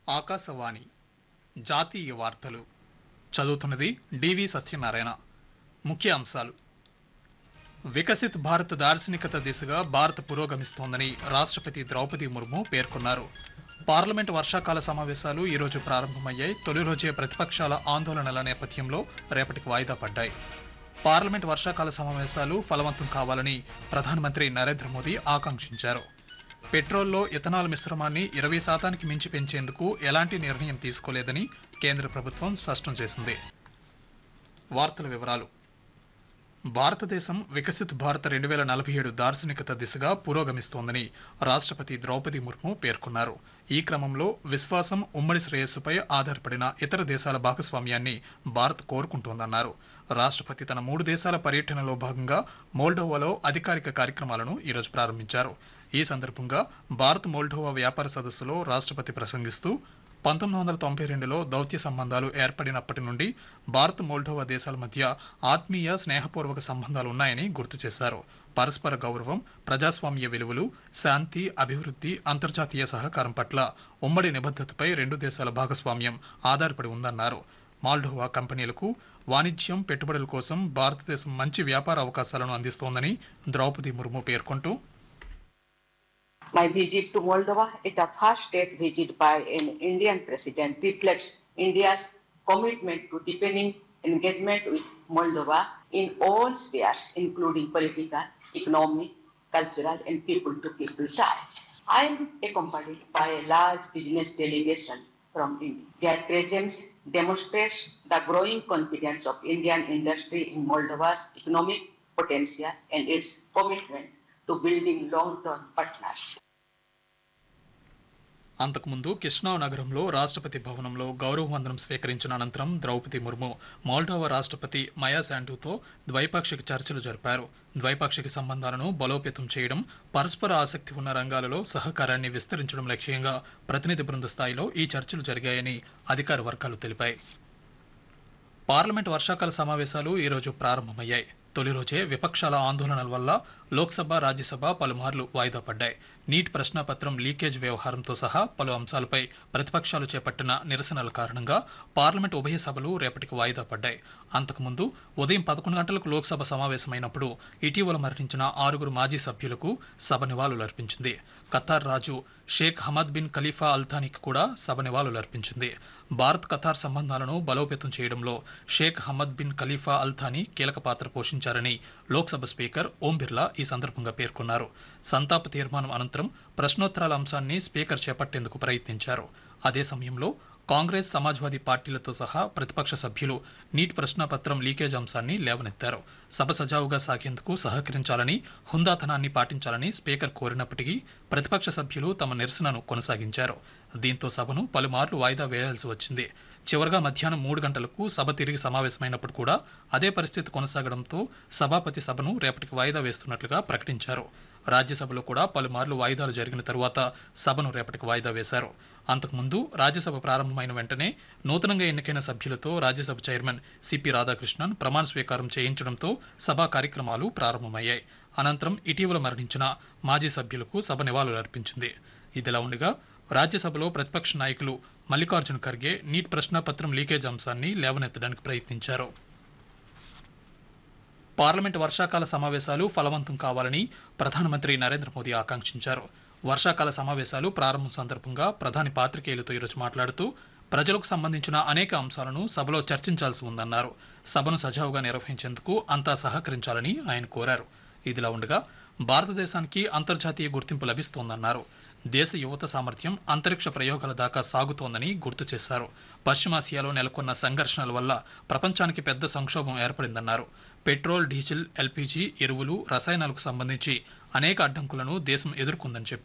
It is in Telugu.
ఆకాశవాణి జాతీయ వార్తలు చదువుతున్నది డివి సత్యనారాయణ ముఖ్య అంశాలు వికసిత్ భారత్ దార్శనికత దిశగా భారత్ పురోగమిస్తోందని రాష్ట్రపతి ద్రౌపది ముర్ము పేర్కొన్నారు పార్లమెంట్ వర్షాకాల సమావేశాలు ఈ రోజు ప్రారంభమయ్యాయి తొలి రోజే ప్రతిపక్షాల ఆందోళనల నేపథ్యంలో రేపటికి వాయిదా పడ్డాయి పార్లమెంట్ వర్షాకాల సమావేశాలు ఫలవంతం కావాలని ప్రధానమంత్రి నరేంద్ర మోదీ ఆకాంక్షించారు పెట్రోల్లో ఇథనాల్ మిశ్రమాన్ని ఇరవై శాతానికి మించి పెంచేందుకు ఎలాంటి నిర్ణయం తీసుకోలేదని కేంద్ర ప్రభుత్వం స్పష్టం చేసింది వార్తల వివరాలు భారతదేశం వికసిత్ భారత్ రెండు వేల నలభై ఏడు దార్శనికత దిశగా పురోగమిస్తోందని రాష్ట్రపతి ద్రౌపది ముర్ము పేర్కొన్నారు ఈ క్రమంలో విశ్వాసం ఉమ్మడి శ్రేయస్సుపై ఆధారపడిన ఇతర దేశాల భాగస్వామ్యాన్ని భారత్ కోరుకుంటోందన్నారు రాష్ట్రపతి తన మూడు దేశాల పర్యటనలో భాగంగా మోల్డోవాలో అధికారిక కార్యక్రమాలను ఈరోజు ప్రారంభించారు ఈ సందర్భంగా భారత్ మోల్డోవా వ్యాపార సదస్సులో రాష్ట్రపతి ప్రసంగిస్తూ పంతొమ్మిది వందల తొంభై రెండులో దౌత్య సంబంధాలు ఏర్పడినప్పటి నుండి భారత్ మోల్డోవా దేశాల మధ్య ఆత్మీయ స్నేహపూర్వక సంబంధాలు ఉన్నాయని గుర్తు చేశారు పరస్పర గౌరవం ప్రజాస్వామ్య విలువలు శాంతి అభివృద్ధి అంతర్జాతీయ సహకారం పట్ల ఉమ్మడి నిబద్ధతపై రెండు దేశాల భాగస్వామ్యం ఆధారపడి ఉందన్నారు మాల్డోవా కంపెనీలకు వాణిజ్యం పెట్టుబడుల కోసం భారతదేశం మంచి వ్యాపార అవకాశాలను అందిస్తోందని ద్రౌపది ముర్ము పేర్కొంటూ My visit to Moldova is the first state visit by an Indian president reflects India's commitment to deepening engagement with Moldova in all spheres, including political, economic, cultural, and people-to-people ties. I am accompanied by a large business delegation from India. Their presence demonstrates the growing confidence of Indian industry in Moldova's economic potential and its commitment to building long-term partnerships. అంతకుముందు కిష్నా నగరంలో రాష్ట్రపతి భవనంలో గౌరవ వందనం స్వీకరించిన అనంతరం ద్రౌపది ముర్ము మోల్డోవా రాష్ట్రపతి మయా శాండుతో ద్వైపాక్షిక చర్చలు జరిపారు ద్వైపాక్షిక సంబంధాలను బలోపేతం చేయడం పరస్పర ఆసక్తి ఉన్న రంగాలలో సహకారాన్ని విస్తరించడం లక్ష్యంగా ప్రతినిధి బృంద స్థాయిలో ఈ చర్చలు జరిగాయని అధికార వర్గాలు తెలిపాయి పార్లమెంట్ వర్షాకాల సమావేశాలు ఈ రోజు ప్రారంభమయ్యాయి తొలి రోజే విపక్షాల ఆందోళనల వల్ల లోక్సభ రాజ్యసభ పలుమార్లు వాయిదా పడ్డాయి నీట్ ప్రశ్నాపత్రం లీకేజ్ వ్యవహారంతో సహా పలు అంశాలపై ప్రతిపక్షాలు చేపట్టిన నిరసనల కారణంగా పార్లమెంట్ ఉభయ సభలు రేపటికి వాయిదా పడ్డాయి అంతకుముందు ఉదయం పదకొండు గంటలకు లోక్సభ సమావేశమైనప్పుడు ఇటీవల మరణించిన ఆరుగురు మాజీ సభ్యులకు సభ నివాళులర్పించింది ఖతార్ రాజు షేక్ హమద్ బిన్ ఖలీఫా అల్థానీకి కూడా సభ నివాళులర్పించింది భారత్ ఖతార్ సంబంధాలను బలోపేతం చేయడంలో Sheikh Hamad bin Khalifa Al Thani కీలక పాత్ర పోషించారని లోక్సభ స్పీకర్ ఓం బిర్లా ఈ సందర్భంగా పేర్కొన్నారు సంతాప తీర్మానం అనంతరం ప్రశ్నోత్తరాల అంశాన్ని స్పీకర్ చేపట్టేందుకు ప్రయత్నించారు అదే సమయంలో కాంగ్రెస్ సమాజ్వాదీ పార్టీలతో సహా ప్రతిపక్ష సభ్యులు నీట్ ప్రశ్నాపత్రం లీకేజ్ అంశాన్ని లేవనెత్తారు సభ సజావుగా సాగేందుకు సహకరించాలని హుందాతనాన్ని పాటించాలని స్పీకర్ కోరినప్పటికీ ప్రతిపక్ష సభ్యులు తమ నిరసనను కొనసాగించారు దీంతో సభను పలుమార్లు వాయిదా వేయాల్సి వచ్చింది చివరగా మధ్యాహ్నం మూడు గంటలకు సభ తిరిగి సమావేశమైనప్పుడు కూడా అదే పరిస్థితి కొనసాగడంతో సభాపతి సభను రేపటికి వాయిదా వేస్తున్నట్లుగా ప్రకటించారు రాజ్యసభలో కూడా పలుమార్లు వాయిదాలు జరిగిన తరువాత సభను రేపటికి వాయిదా వేశారు అంతకుముందు రాజ్యసభ ప్రారంభమైన వెంటనే నూతనంగా ఎన్నికైన సభ్యులతో రాజ్యసభ చైర్మన్ సిపి రాధాకృష్ణన్ ప్రమాణ స్వీకారం చేయించడంతో సభా కార్యక్రమాలు ప్రారంభమయ్యాయి అనంతరం ఇటీవల మరణించిన మాజీ సభ్యులకు సభ నివాళులర్పించింది ఇదిలా ఉండగా రాజ్యసభలో ప్రతిపక్ష నాయకులు మల్లికార్జున ఖర్గే నీట్ ప్రశ్నాపత్రం లీకేజ్ అంశాన్ని లేవనెత్తడానికి ప్రయత్నించారు పార్లమెంట్ వర్షాకాల సమావేశాలు ఫలవంతం కావాలని ప్రధానమంత్రి నరేంద్ర మోదీ ఆకాంక్షించారు వర్షాకాల సమావేశాలు ప్రారంభం సందర్భంగా ప్రధాని పాత్రికేయులతో ఈరోజు మాట్లాడుతూ ప్రజలకు సంబంధించిన అనేక అంశాలను సభలో చర్చించాల్సి ఉందన్నారు సభను సజావుగా నిర్వహించేందుకు అంతా సహకరించాలని ఆయన కోరారు ఇదిలా ఉండగా భారతదేశానికి అంతర్జాతీయ గుర్తింపు లభిస్తోందన్నారు దేశ యువత సామర్థ్యం అంతరిక్ష ప్రయోగాల దాకా సాగుతోందని గుర్తు చేశారు పశ్చిమాసియాలో నెలకొన్న సంఘర్షణల వల్ల ప్రపంచానికి పెద్ద సంక్షోభం ఏర్పడిందన్నారు పెట్రోల్ డీజిల్ ఎల్పీజీ ఎరువులు రసాయనాలకు సంబంధించి అనేక అడ్డంకులను దేశం ఎదుర్కొందని చెప్పారు